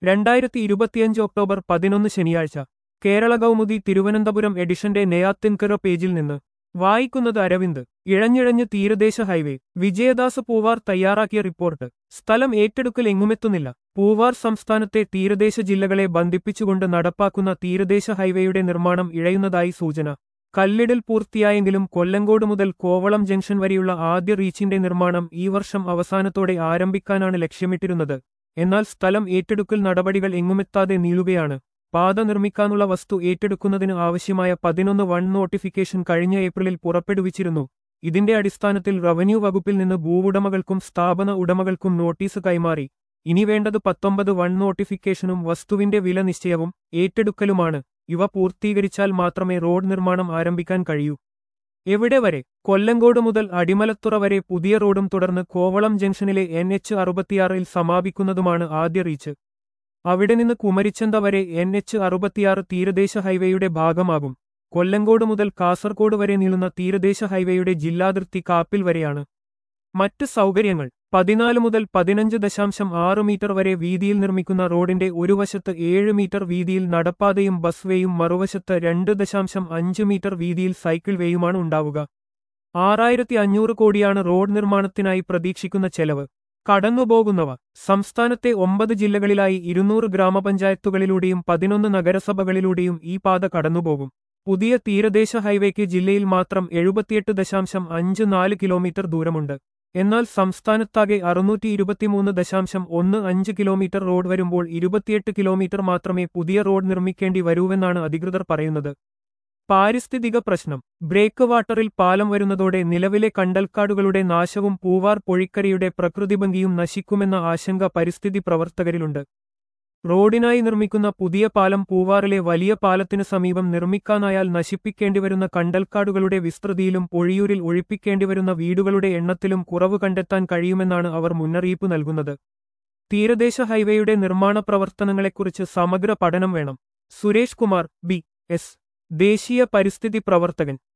രണ്ടായിരത്തി ഇരുപത്തിയഞ്ച് ഒക്ടോബർ പതിനൊന്ന് ശനിയാഴ്ച കേരള കൗമുദി തിരുവനന്തപുരം എഡിഷന്റെ നെയ്യാത്തിൻകര പേജിൽ നിന്ന് വായിക്കുന്നത് അരവിന്ദ് ഇഴഞ്ഞിഴഞ്ഞ് തീരദേശ ഹൈവേ വിജയദാസ് പൂവാർ തയ്യാറാക്കിയ റിപ്പോർട്ട് സ്ഥലം ഏറ്റെടുക്കൽ എങ്ങുമെത്തുന്നില്ല പൂവാർ സംസ്ഥാനത്തെ തീരദേശ ജില്ലകളെ ബന്ധിപ്പിച്ചുകൊണ്ട് നടപ്പാക്കുന്ന തീരദേശ ഹൈവേയുടെ നിർമ്മാണം ഇഴയുന്നതായി സൂചന കല്ലിടൽ പൂർത്തിയായെങ്കിലും കൊല്ലങ്കോട് മുതൽ കോവളം ജംഗ്ഷൻ വരെയുള്ള ആദ്യ റീച്ചിന്റെ നിർമ്മാണം ഈ വർഷം അവസാനത്തോടെ ആരംഭിക്കാനാണ് ലക്ഷ്യമിട്ടിരുന്നത് എന്നാൽ സ്ഥലം ഏറ്റെടുക്കൽ നടപടികൾ എങ്ങുമെത്താതെ നീളുകയാണ് പാത നിർമ്മിക്കാനുള്ള വസ്തു ഏറ്റെടുക്കുന്നതിന് ആവശ്യമായ പതിനൊന്ന് വൺ നോട്ടിഫിക്കേഷൻ കഴിഞ്ഞ ഏപ്രിലിൽ പുറപ്പെടുവിച്ചിരുന്നു ഇതിന്റെ അടിസ്ഥാനത്തിൽ റവന്യൂ വകുപ്പിൽ നിന്ന് ഭൂവുടമകൾക്കും സ്ഥാപന ഉടമകൾക്കും നോട്ടീസ് കൈമാറി ഇനി വേണ്ടത് പത്തൊമ്പത് വൺ നോട്ടിഫിക്കേഷനും വസ്തുവിന്റെ വില നിശ്ചയവും ഏറ്റെടുക്കലുമാണ് ഇവ പൂർത്തീകരിച്ചാൽ മാത്രമേ റോഡ് നിർമ്മാണം ആരംഭിക്കാൻ കഴിയൂ എവിടെ വരെ കൊല്ലങ്കോട് മുതൽ അടിമലത്തുറ വരെ പുതിയ റോഡും തുടർന്ന് കോവളം ജംഗ്ഷനിലെ എൻ എച്ച് അറുപത്തിയാറിൽ സമാപിക്കുന്നതുമാണ് ആദ്യ റീച്ച് അവിടെ നിന്ന് കുമരിച്ചന്ത വരെ എൻ എച്ച് അറുപത്തിയാറ് തീരദേശ ഹൈവേയുടെ ഭാഗമാകും കൊല്ലങ്കോട് മുതൽ കാസർഗോഡ് വരെ നീളുന്ന തീരദേശ ഹൈവേയുടെ ജില്ലാതിർത്തി കാപ്പിൽ വരെയാണ് മറ്റ് സൗകര്യങ്ങൾ പതിനാല് മുതൽ പതിനഞ്ച് ദശാംശം ആറ് മീറ്റർ വരെ വീതിയിൽ നിർമ്മിക്കുന്ന റോഡിന്റെ ഒരു വശത്ത് ഏഴ് മീറ്റർ വീതിയിൽ നടപ്പാതയും ബസ് വേയും മറുവശത്ത് രണ്ട് ദശാംശം അഞ്ച് മീറ്റർ വീതിയിൽ സൈക്കിൾ വേയുമാണ് ഉണ്ടാവുക ആറായിരത്തി അഞ്ഞൂറ് കോടിയാണ് റോഡ് നിർമ്മാണത്തിനായി പ്രതീക്ഷിക്കുന്ന ചെലവ് കടന്നുപോകുന്നവ സംസ്ഥാനത്തെ ഒമ്പത് ജില്ലകളിലായി ഇരുന്നൂറ് ഗ്രാമപഞ്ചായത്തുകളിലൂടെയും പതിനൊന്ന് നഗരസഭകളിലൂടെയും ഈ പാത കടന്നുപോകും പുതിയ തീരദേശ ഹൈവേക്ക് ജില്ലയിൽ മാത്രം എഴുപത്തിയെട്ട് ദശാംശം അഞ്ച് നാല് കിലോമീറ്റർ ദൂരമുണ്ട് എന്നാൽ സംസ്ഥാനത്താകെ അറുന്നൂറ്റി ഇരുപത്തിമൂന്ന് ദശാംശം ഒന്ന് അഞ്ച് കിലോമീറ്റർ റോഡ് വരുമ്പോൾ ഇരുപത്തിയെട്ട് കിലോമീറ്റർ മാത്രമേ പുതിയ റോഡ് നിർമ്മിക്കേണ്ടി വരൂവെന്നാണ് അധികൃതർ പറയുന്നത് പാരിസ്ഥിതിക പ്രശ്നം ബ്രേക്ക് വാട്ടറിൽ പാലം വരുന്നതോടെ നിലവിലെ കണ്ടൽക്കാടുകളുടെ നാശവും പൂവാർ പൊഴിക്കരയുടെ പ്രകൃതിഭംഗിയും നശിക്കുമെന്ന ആശങ്ക പരിസ്ഥിതി പ്രവർത്തകരിലുണ്ട് റോഡിനായി നിർമ്മിക്കുന്ന പുതിയ പാലം പൂവാറിലെ വലിയ പാലത്തിനു സമീപം നിർമ്മിക്കാനായാൽ നശിപ്പിക്കേണ്ടിവരുന്ന കണ്ടൽക്കാടുകളുടെ വിസ്തൃതിയിലും പൊഴിയൂരിൽ ഒഴിപ്പിക്കേണ്ടിവരുന്ന വീടുകളുടെ എണ്ണത്തിലും കുറവ് കണ്ടെത്താൻ കഴിയുമെന്നാണ് അവർ മുന്നറിയിപ്പ് നൽകുന്നത് തീരദേശ ഹൈവേയുടെ നിർമ്മാണ പ്രവർത്തനങ്ങളെക്കുറിച്ച് സമഗ്ര പഠനം വേണം സുരേഷ് കുമാർ ബി എസ് ദേശീയ പരിസ്ഥിതി പ്രവർത്തകൻ